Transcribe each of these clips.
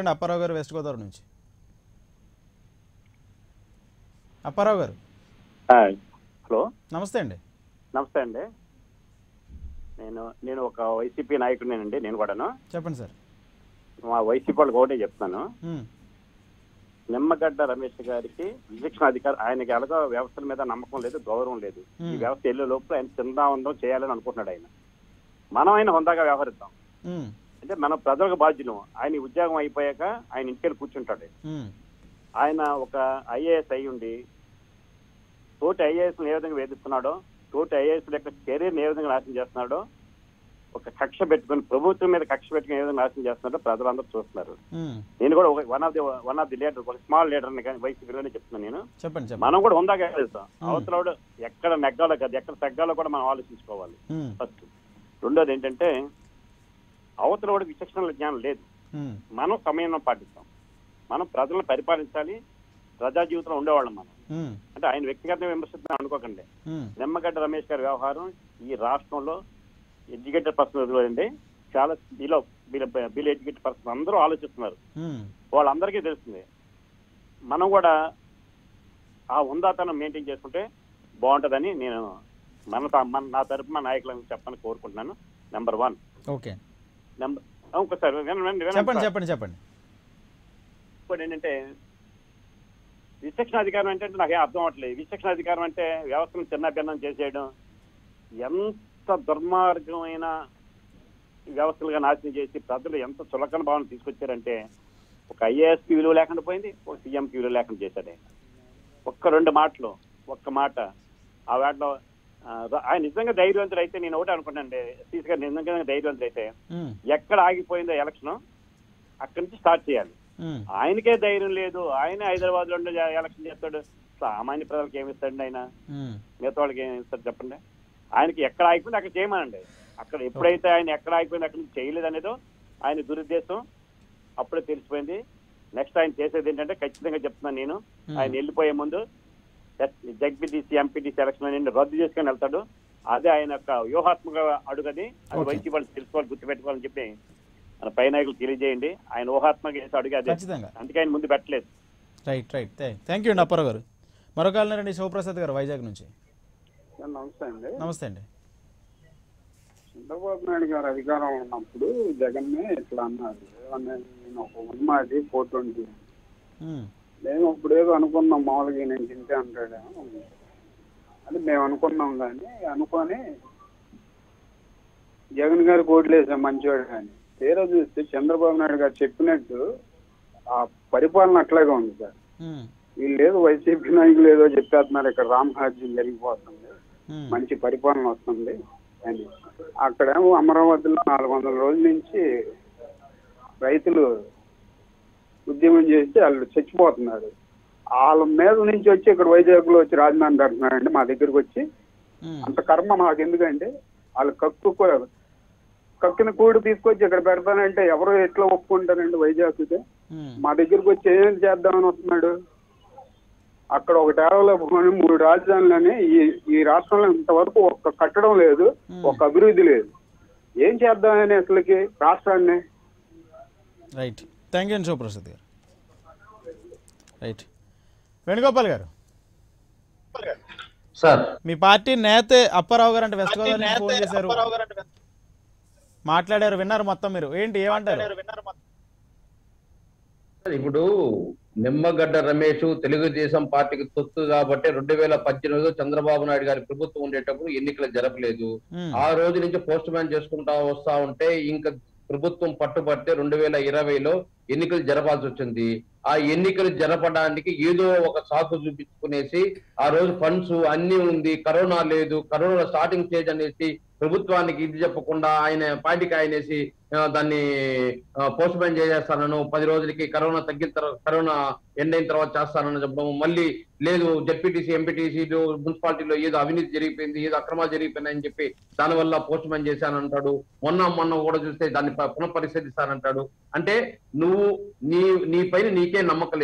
అండి అప్పారావు గారు వెస్ట్ గోదావరి నుంచి అప్పారావు గారు హలో నమస్తే అండి నమస్తే అండి నేను నేను ఒక వైసీపీ నాయకుడినేనండి నేను కూడాను చెప్పండి సార్ మా వైసీపీ వాళ్ళకి ఒకటే చెప్తాను ఉమ్, నిమ్మగడ్డ రమేష్ గారికి విచక్షణ అధికారి ఆయనకి ఎలాగో వ్యవస్థల మీద నమ్మకం లేదు గౌరవం లేదు ఈ Hmm. వ్యవస్థ వెళ్ళే లోపల ఆయన చిందా ఉందో చేయాలని అనుకుంటున్నాడు ఆయన మనం ఆయన హుందాగా వ్యవహరిద్దాం ఉమ్, అంటే మనం ప్రజలకు బాధ్యులం ఆయన ఈ ఉద్యోగం అయిపోయాక ఆయన ఇంటికి కూర్చుంటాడు ఉమ్, ఆయన ఒక ఐఏఎస్ అయి ఉండి తోటి ఐఏఎస్ ఏ విధంగా వేధిస్తున్నాడో తోటి ఐఏఎస్ యొక్క కెరీర్ ఏ విధంగా నాశనం చేస్తున్నాడో ఒక కక్ష పెట్టుకుని ప్రభుత్వం మీద కక్ష పెట్టుకుని ఏ విధంగా నాశనం చేస్తున్నాడో ప్రజలందరూ చూస్తున్నారు ఉమ్. నేను కూడా ఒక one of the one of the leader ఒక స్మాల్ లీడర్ కానీ వైసీపీలోనే చెప్తున్నాను నేను చెప్పండి చెప్పండి మనం కూడా హుందాగా వెళ్తాం అవతల ఎక్కడ నెగ్గాలో కాదు ఎక్కడ తగ్గాలో కూడా మనం ఆలోచించుకోవాలి ఉమ్, ఫస్ట్ రెండోది ఏంటంటే అవతల కూడా విచక్షణ జ్ఞానం లేదు ఉమ్, మనం సమయం పాటిస్తాం మనం ప్రజలను పరిపాలించాలి ప్రజా జీవితంలో ఉండేవాళ్ళం మనం ఉమ్, అంటే ఆయన వ్యక్తిగతంగా విమర్శిస్తున్నాం అనుకోకండి ఉమ్, నిమ్మగడ్డ రమేష్ గారి వ్యవహారం ఈ రాష్ట్రంలో ఎడ్యుకేటెడ్ పర్సన్ అండి చాలా బిలో బిల్ ఎడ్యుకేటెడ్ పర్సన్ అందరూ ఆలోచిస్తున్నారు ఉమ్, వాళ్ళందరికీ తెలుస్తుంది మనం కూడా ఆ ఉందాతనం మెయింటైన్ చేసుకుంటే బాగుంటుందని నేను మన త- మన నా తరపు మా నాయకులను చెప్పని కోరుకుంటున్నాను నెంబర్ వన్ ఓకే నెంబర్ ఇంకోసారి వినండి, వినండి, వినండి చెప్పండి సార్. చెప్పండి చెప్పండి ఇంకోటి ఏంటంటే విచక్షణ అధికారం అంటే నాకేం అర్థం అవ్వట్లేదు విచక్షణ అధికారం అంటే వ్యవస్థను చిన్నభిన్నం చేసేయడం ఎంత దుర్మార్గమైన వ్యవస్థలుగా నాశనం చేసి ప్రజలు ఎంత చులకన భావన తీసుకొచ్చారంటే ఒక ఐఏఎస్కి విలువ లేకుండా పోయింది ఒక సీఎంకి విలువ లేకుండా చేశాడు ఆయన ఒక్క రెండు మాటలు ఒక్క మాట ఆ వాటిలో ఆ, ఆయన నిజంగా ధైర్యవంతుడు అయితే నేను ఒకటి అనుకుంటానండి సీసీ గారు నిజంగా ధైర్యవంతుడు అయితే ఉమ్, ఎక్కడ ఆగిపోయిందో ఎలక్షన్ అక్కడి నుంచి స్టార్ట్ చేయాలి ఉమ్, ఆయనకే ధైర్యం లేదు ఆయన హైదరాబాద్ లో ఉండి ఎలక్షన్ చేస్తాడు సామాన్య ప్రజలకు ఏమి ఇస్తాడండి ఆయన ఉమ్, మిగతా వాళ్ళకి ఏమి ఇస్తాడు చెప్పండి ఆయనకి ఎక్కడ ఆగిపోయింది అక్కడ చేయమనండి అక్కడ ఎప్పుడైతే ఆయన ఎక్కడ ఆగిపోయింది అక్కడ నుంచి చేయలేదు అనేదో ఆయన దురుద్దేశం అప్పుడే తెలిసిపోయింది నెక్స్ట్ ఆయన చేసేది ఏంటంటే ఖచ్చితంగా చెప్తున్నాను నేను ఆయన వెళ్ళిపోయే ముందు జడ్పీటీసీ ఎంపీటీసీ ఎలక్షన్ అనేది రద్దు చేసుకొని వెళ్తాడు అదే ఆయన యొక్క వ్యూహాత్మక అడుగది అది Okay. వైసీపీ వాళ్ళు తెలుసుకోవాలి గుర్తుపెట్టుకోవాలని చెప్పి మన పై నాయకులు తెలియజేయండి ఆయన ఊహాత్మక చేసే అడుగు అదే ఖచ్చితంగా అందుకే ఆయన ముందు పెట్టలేదు రైట్ రైట్ థ్యాంక్ యూ అండి అప్పారావు గారు మరొక రండి శివప్రసాద్ గారు వైజాగ్ నుంచి నమస్తే అండి నమస్తే అండి చంద్రబాబు నాయుడు గారు అధికారం ఉన్నప్పుడు జగన్ ఇట్లా అన్నారు ఏమన్నా నేను ఒక ఉన్మాది ఫోర్ ట్వంటీ ఉమ్, మేము ఇప్పుడు ఏదో అనుకున్నాం మామూలుగా నేను తింటే అంటాడేమో అది మేము అనుకున్నాం కానీ అనుకొని జగన్ గారు ఓట్లు వేసాం మంచివాడు కానీ తీరా చూస్తే చంద్రబాబు నాయుడు గారు చెప్పినట్టు ఆ పరిపాలన అట్లాగే ఉంది సార్ ఉమ్, వీళ్ళు ఏదో వైసీపీ నాయకులు ఏదో చెప్పేస్తున్నారు ఇక్కడ రామరాజ్యం జరిగిపోతుంది ఉమ్, మంచి పరిపాలన వస్తుంది అని అక్కడేమో అమరావతిలో నాలుగు వందల రోజుల నుంచి రైతులు ఉద్యమం చేసి వాళ్ళు చచ్చిపోతున్నారు వాళ్ళ మీద నుంచి వచ్చి ఇక్కడ వైజాగ్ లో వచ్చి రాజమండ్రి అంటున్నారండి మా దగ్గరికి వచ్చి ఉమ్, అంత కర్మ మాకు ఎందుకంటే వాళ్ళు కక్కు కూ- కక్కిన కూడు తీసుకొచ్చి ఇక్కడ పెడతానంటే ఎవరు ఎట్లా ఒప్పుకుంటారండి వైజాగ్కి ఉమ్, మా దగ్గరికి వచ్చి ఏం చేద్దామని వస్తున్నాడు అక్కడ ఒక డెవలప్ మూడు రాజధానులని ఈ ఈ రాష్ట్రంలో ఇంతవరకు ఒక్క కట్టడం లేదు Hmm. ఒక అభివృద్ధి లేదు ఏం చేద్దామని అసలుకి రాష్ట్రాన్ని రైట్ థ్యాంక్ యూ అండి శివప్రసాద్ గారు రైట్ వేణుగోపాల్ గారు సార్ మీ పార్టీ నేతే అప్పారావు గారు అంటే వెస్ట్ గోదావరి నుంచి ఫోన్ చేశారు మాట్లాడారు విన్నారు మొత్తం మీరు ఏంటి ఏమంటారు ఇప్పుడు నిమ్మగడ్డ రమేష్ తెలుగుదేశం పార్టీకి తొత్తు కాబట్టి రెండు వేల పద్దెనిమిదిలో చంద్రబాబు నాయుడు గారి ప్రభుత్వం ఉండేటప్పుడు ఎన్నికలు జరపలేదు ఉమ్, ఆ రోజు నుంచి పోస్ట్ మ్యాన్ చేసుకుంటా వస్తా ఉంటే ఇంకా ప్రభుత్వం పట్టుబడితే రెండు వేల ఇరవైలో ఎన్నికలు జరపాల్సి వచ్చింది ఆ ఎన్నికలు జరపడానికి ఏదో ఒక సాకు చూపించుకునేసి ఆ రోజు ఫండ్స్ అన్ని ఉంది కరోనా లేదు కరోనా స్టార్టింగ్ స్టేజ్ అనేసి ప్రభుత్వానికి ఇది చెప్పకుండా ఆయన పార్టీకి ఆయనేసి ఆ, దాన్ని పోస్ట్ మ్యాన్ చేసేస్తానను పది రోజులకి కరోనా తగ్గిన తర్వాత కరోనా ఎండ్ అయిన తర్వాత చేస్తానని చెప్పడం మళ్ళీ లేదు జెడ్పీటీసీ ఎంపీటీసీ మున్సిపాలిటీలో ఏదో అవినీతి జరిగిపోయింది ఏదో అక్రమాలు జరిగిపోయినాయని చెప్పి దానివల్ల పోస్ట్ మ్యాన్ చేశానంటాడు మొన్న మొన్న కూడా చూస్తే దాన్ని ప- పునఃపరిశీలిస్తానంటాడు అంటే నువ్వు నీ నీ పైన నీకే నమ్మకం లేదు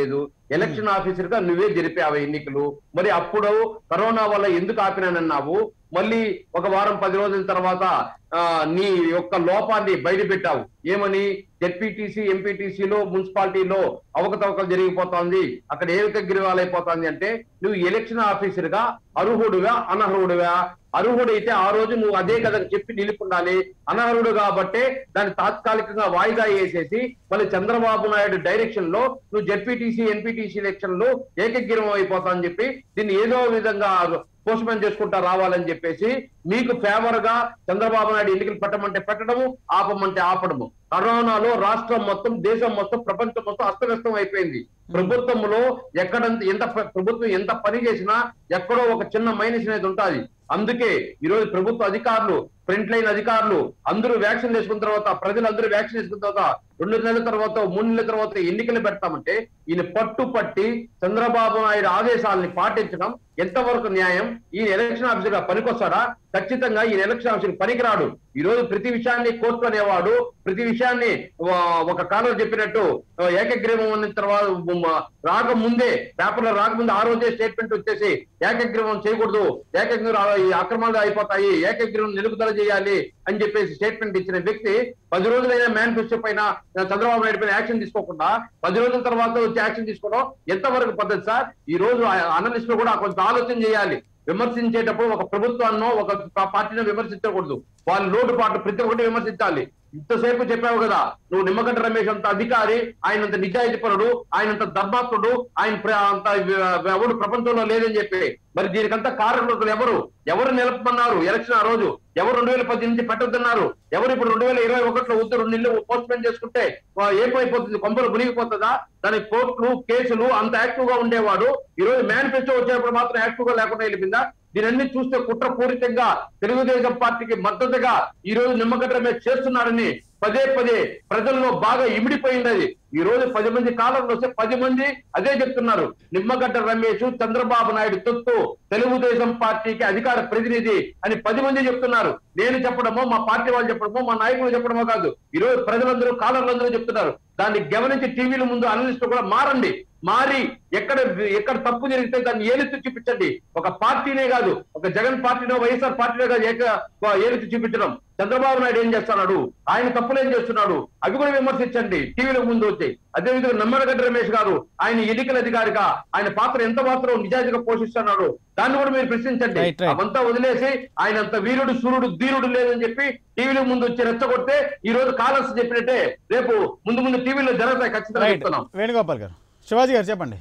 ఎలక్షన్ ఆఫీసర్ గా నువ్వే జరిపావు ఎన్నికలు మరి అప్పుడు కరోనా వల్ల ఎందుకు ఆపినానన్నావు మళ్ళీ ఒక వారం పది రోజుల తర్వాత ఆ, నీ యొక్క లోపాన్ని బయట పెట్టావు ఏమని జెడ్పీటీసీ ఎంపీటీసీలో మున్సిపాలిటీలో అవకతవకలు జరిగిపోతోంది అక్కడ ఏకగ్రీవాలైపోతోంది అంటే నువ్వు ఎలక్షన్ ఆఫీసర్ గా అర్హుడుగా అనర్హుడుగా అర్హుడైతే ఆ రోజు నువ్వు అదే కదా చెప్పి నిలుపుండాలి అనర్హుడు కాబట్టే దాన్ని తాత్కాలికంగా వాయిదా వేసేసి మళ్ళీ చంద్రబాబు నాయుడు డైరెక్షన్ లో నువ్వు జెడ్పీటీసీ ఎన్పీటీసీ ఎలక్షన్ లో ఏకగ్రీవం అయిపోతా అని చెప్పి దీన్ని ఏదో విధంగా పోస్ట్పోన్ చేసుకుంటా రావాలని చెప్పేసి మీకు ఫేవర్ గా చంద్రబాబు నాయుడు ఎన్నికలు పెట్టమంటే పెట్టడము ఆపమంటే ఆపడము కరోనాలో రాష్ట్రం మొత్తం దేశం మొత్తం ప్రపంచం మొత్తం అస్తవ్యస్తం అయిపోయింది ప్రభుత్వంలో ఎక్కడ ఎంత ప్ర- ప్రభుత్వం ఎంత పని చేసినా ఎక్కడో ఒక చిన్న మైనస్ అనేది ఉంటుంది అందుకే ఈ రోజు ప్రభుత్వ అధికారులు ఫ్రంట్ లైన్ అధికారులు అందరూ వ్యాక్సిన్ వేసుకున్న తర్వాత ప్రజలందరూ వ్యాక్సిన్ వేసుకున్న తర్వాత రెండు నెలల తర్వాత మూడు నెలల తర్వాత ఎన్నికలు పెడతామంటే ఈయన పట్టు పట్టి చంద్రబాబు నాయుడు ఆదేశాలని పాటించడం ఎంతవరకు న్యాయం ఈ ఎలక్షన్ ఆఫీసర్ గా పనికొస్తాడా ఖచ్చితంగా ఈ ఎలక్షన్ ఆఫీసర్ పనికిరాడు ఈ రోజు ప్రతి విషయాన్ని కోర్టు అనేవాడు ప్రతి విషయాన్ని ఆ, ఒక కాలం చెప్పినట్టు ఆ, ఏకగ్రీవం ఉన్న తర్వాత ఉమ్, రాకముందే పేపర్లో రాకముందే ఆ రోజే స్టేట్మెంట్ వచ్చేసి ఏకగ్రీవం చేయకూడదు ఏకగ్రీవం ఆ- ఈ అక్రమాలు అయిపోతాయి ఏకగ్రీవం నిలుపుదల చేయాలి అని చెప్పేసి స్టేట్మెంట్ ఇచ్చిన వ్యక్తి పది రోజులైనా మేనిఫెస్టో పైన ఆ, చంద్రబాబు నాయుడు పైన యాక్షన్ తీసుకోకుండా పది రోజుల తర్వాత వచ్చి యాక్షన్ తీసుకోవడం ఎంతవరకు పద్ధతి సార్ ఈ రోజు అనలిస్టులు కూడా కొంచెం ఆలోచన చేయాలి విమర్శించేటప్పుడు ఒక ప్రభుత్వాన్నో ఒక పా- పార్టీనో విమర్శించకూడదు వాళ్ళ లోటుపాటు ప్రతి ఒక్కటి విమర్శించాలి ఇంతసేపు చెప్పావు కదా నువ్వు నిమ్మగడ్డ రమేష్ అంత అధికారి ఆయన అంత నిజాయితీపరుడు ఆయన అంత ధర్మాత్ముడు ఆయన ప్ర- అంత వ- ఎవడు ప్రపంచంలో లేదని చెప్పి మరి దీనికంతా కారణకులు ఎవరు ఎవరు నిలపమన్నారు ఎలక్షన్ ఆ రోజు ఎవరు రెండు వేల పద్దెనిమిది పెట్టొద్దన్నారు ఎవరు ఇప్పుడు రెండు వేల ఇరవై ఒకటిలో వద్దు రెండు నెలలు పోస్ట్ పోన్ చేసుకుంటే ఆ, ఏమైపోతుంది కొంపలు మునిగిపోతుందా దాని కోర్టులు కేసులు అంత యాక్టివ్ గా ఉండేవాడు ఈ రోజు మేనిఫెస్టో వచ్చినప్పుడు మాత్రం యాక్టివ్ గా లేకుండా వెళ్ళిపోయిందా దీనన్ని చూస్తే కుట్రపూరితంగా తెలుగుదేశం పార్టీకి మద్దతుగా ఈ రోజు నిమ్మగడ్డ రమేష్ చేస్తున్నారని పదే పదే ప్రజల్లో బాగా ఇమిడిపోయింది అది ఈ రోజు పది మంది కాలంలో వస్తే పది మంది అదే చెప్తున్నారు నిమ్మగడ్డ రమేష్ చంద్రబాబు నాయుడు తొత్తు తెలుగుదేశం పార్టీకి అధికార ప్రతినిధి అని పది మంది చెప్తున్నారు నేను చెప్పడమో మా పార్టీ వాళ్ళు చెప్పడమో మా నాయకులు చెప్పడమో కాదు ఈ రోజు ప్రజలందరూ కాలర్లందరూ చెప్తున్నారు దాన్ని గమనించి టీవీల ముందు అనలిస్ట్ కూడా మారండి మారి ఎక్కడ ఎక్కడ తప్పు జరిగితే దాన్ని ఏలెత్తి చూపించండి ఒక పార్టీనే కాదు ఒక జగన్ పార్టీనో వైఎస్ఆర్ పార్టీనే కాదు ఏక ఏలెత్తి చూపించడం చంద్రబాబు నాయుడు ఏం చేస్తున్నాడు ఆయన తప్పులు ఏం చేస్తున్నాడు అవి కూడా విమర్శించండి టీవీల ముందు వచ్చి అదేవిధంగా నమ్మలగడ్డ రమేష్ గారు ఆయన ఎన్నికల అధికారిగా ఆయన పాత్ర ఎంత మాత్రం నిజాయితీగా పోషిస్తున్నాడు దాన్ని కూడా మీరు ప్రశ్నించండి Right, right. అవంతా వదిలేసి ఆయన అంత వీరుడు సూర్యుడు ధీరుడు లేదని చెప్పి టీవీల ముందు వచ్చి రెచ్చగొడితే ఈ రోజు కాలర్స్ చెప్పినట్టే రేపు ముందు ముందు టీవీలో జరుగుతాయి ఖచ్చితంగా రైట్ చెప్తున్నాం వేణుగోపాల్ గారు శివాజీ గారు చెప్పండి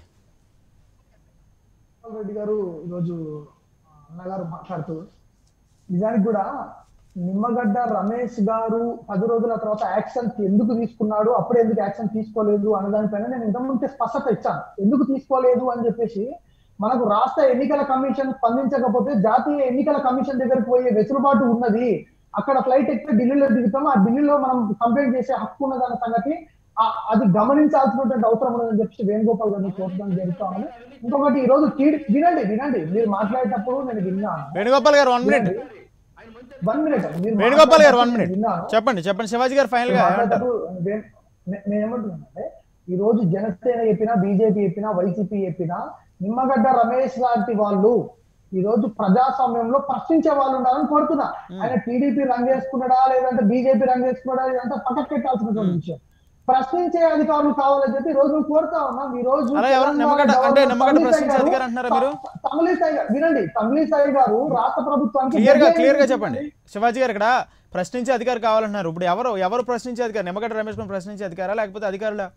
జగన్మోహన్ రెడ్డి గారు ఈరోజు అన్నగారు మాట్లాడుతూ నిజానికి కూడా నిమ్మగడ్డ రమేష్ గారు పది రోజుల తర్వాత యాక్షన్ ఎందుకు తీసుకున్నాడు అప్పుడు ఎందుకు యాక్షన్ తీసుకోలేదు అన్న దానిపైన నేను ఇంతకుముందే స్పష్టత ఇచ్చాను ఎందుకు తీసుకోలేదు అని చెప్పేసి మనకు రాష్ట్ర ఎన్నికల కమిషన్ స్పందించకపోతే జాతీయ ఎన్నికల కమిషన్ దగ్గరికి పోయే వెసులుబాటు ఉన్నది అక్కడ ఫ్లైట్ ఎక్కితే ఢిల్లీలో దిగుతాం ఆ ఢిల్లీలో మనం కంప్లైంట్ చేసే హక్కు ఉన్నదన్న సంగతి ఆ- అది గమనించాల్సినటువంటి అవసరం ఉన్నదని చెప్పి వేణుగోపాల్ గారిని కోరడం జరుగుతా ఉంది ఇంకొకటి ఈ రోజు టీడీ వినండి వినండి మీరు మాట్లాడేటప్పుడు నేను విన్నాను వేణుగోపాల్ గారు వన్ మినిట్ వన్ మినిట్ మీరు వేణుగోపాల్ గారు వన్ మాట్లాడేటప్పుడు మినిట్ విన్నాను చెప్పండి చెప్పండి శివాజీ గారు ఫైనల్ గా ఏమంటారు మాట్లాడేటప్పుడు వే- నే- నేను ఏమంటున్నానంటే ఈ రోజు జనసేన చెప్పినా బీజేపీ చెప్పినా వైసీపీ చెప్పినా నిమ్మగడ్డ రమేష్ లాంటి వాళ్ళు ఈ రోజు ప్రజాస్వామ్యంలో ప్రశ్నించే వాళ్ళు ఉండాలని కోరుతున్నా ఆయన టీడీపీ రంగేసుకున్నాడా లేదంటే బీజేపీ రంగేసుకున్నాడా లేదంటే పక్కకు పెట్టాల్సినటువంటి విషయం ప్రశ్నించే అధికారులు కావాలని చెప్పి ఈ రోజు మేము కోరుతా ఉన్నాం ఈ రోజు అలా ఎవరు తెలంగాణ నిమ్మగడ్డ- అంటే గవర్నర్ నిమ్మగడ్డ తమిళిసై ప్రశ్నించే గారు- అధికారం అంటున్నారా మీరు? తమిళిసై గారు వినండి తమిళిసై గారు రాష్ట్ర ప్రభుత్వానికి క్లియర్ గా deadline క్లియర్ గా ఇచ్చింది. చెప్పండి శివాజీ గారు ఇక్కడ ప్రశ్నించే అధికారి కావాలంటున్నారు ఇప్పుడు ఎవరు ఎవరు ప్రశ్నించే అధికారి నిమ్మగడ్డ రమేష్ గారిని ప్రశ్నించే అధికారా లేకపోతే అధికారులా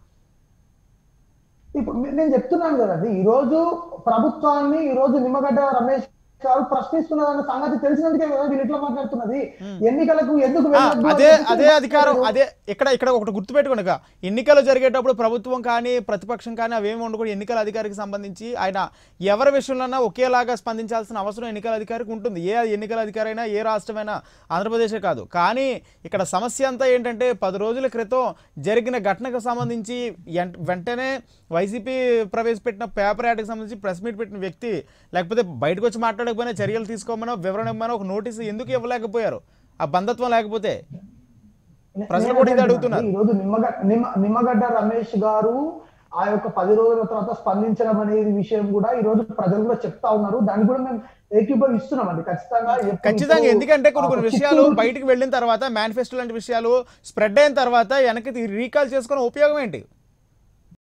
ఇప్పుడు నే- నేను చెప్తున్నాను కదండి ఈ రోజు ప్రభుత్వాన్ని ఈ రోజు నిమ్మగడ్డ రమేష్ గారు ప్రశ్నిస్తున్నదన్న సంగతి తెలిసినందుకే కదా వీళ్ళు ఇట్లా మాట్లాడుతున్నది ఎన్నికలకు ఎందుకు ఆ, వెళ్ళొద్దు అని అదే చెప్పి అదే అధికారం మాట్లాడారు. అదే ఇక్కడ ఇక్కడ ఒకటి గుర్తుపెట్టుకోండి ఇక ఎన్నికలు జరిగేటప్పుడు ప్రభుత్వం కానీ ప్రతిపక్షం కానీ అవేమి ఉండకూడదు ఎన్నికల అధికారికి సంబంధించి ఆయన ఎవరి విషయంలోనైనా ఒకేలాగా స్పందించాల్సిన అవసరం ఎన్నికల అధికారికి ఉంటుంది ఏ ఎన్నికల అధికారి అయినా ఏ రాష్ట్రమైనా ఆంధ్రప్రదేశే కాదు కానీ ఇక్కడ సమస్య అంతా ఏంటంటే పది రోజుల క్రితం జరిగిన ఘటనకు సంబంధించి ఎన్- వెంటనే వైసీపీ ప్రవేశపెట్టిన పేపర్ యాడ్కి సంబంధించి ప్రెస్ మీట్ పెట్టిన వ్యక్తి లేకపోతే బయటకు వచ్చి మాట్లాడకపోయినా చర్యలు తీసుకోమనో వివరణ ఇవ్వమనో ఒక నోటీసు ఎందుకు ఇవ్వలేకపోయారు ఆ బంధత్వం లేకపోతే నే- ప్రజలు నేను కూడా ఇది అదే అడుగుతున్నారు. ఈ రోజు నిమ్మగడ్డ నిమ్మ నిమ్మగడ్డ రమేష్ గారు ఆ యొక్క పది రోజుల తర్వాత స్పందించడం అనేది విషయం కూడా ఈ రోజు ప్రజలు కూడా చెప్తా ఉన్నారు దాన్ని కూడా మేము ఏకీభవిస్తున్నాం అండి ఖచ్చితంగా ఎప్పుడు ఖచ్చితంగా ఇప్పుడు, ఎందుకంటే కొన్ని ఆ, కొన్ని విషయాలు చిత్తూరు- బయటికి వెళ్ళిన తర్వాత మేనిఫెస్టో లాంటి విషయాలు స్ప్రెడ్ అయిన తర్వాత వెనక్కి రీకాల్ చేసుకునే ఉపయోగం ఏంటి